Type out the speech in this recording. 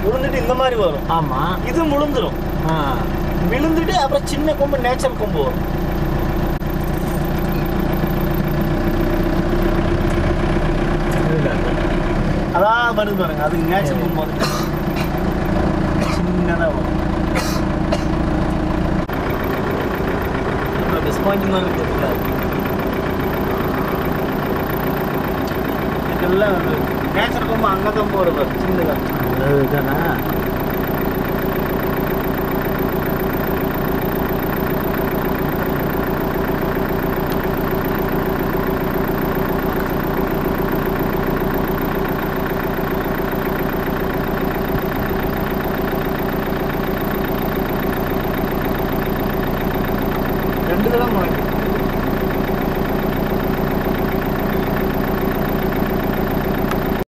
விழுந்துட்டு இந்த மாதிரி வரும் ஆமா இது விழுந்துரும் ஆ விழுந்துட்டு அப்புறம் சின்ன கொம்பு நேச்சர் கொம்பு வரும் இதுல. அதான் வருது பாருங்க அது நேச்சர் கொம்பு வந்து சின்னதாக வரும் டிஸ்பாயிண்டிங்காக இருக்குல்ல இதுக்கெல்லாம் நேச்சர் கொம்பு அங்கே தான் போகிறது சின்னதாக அதுதானே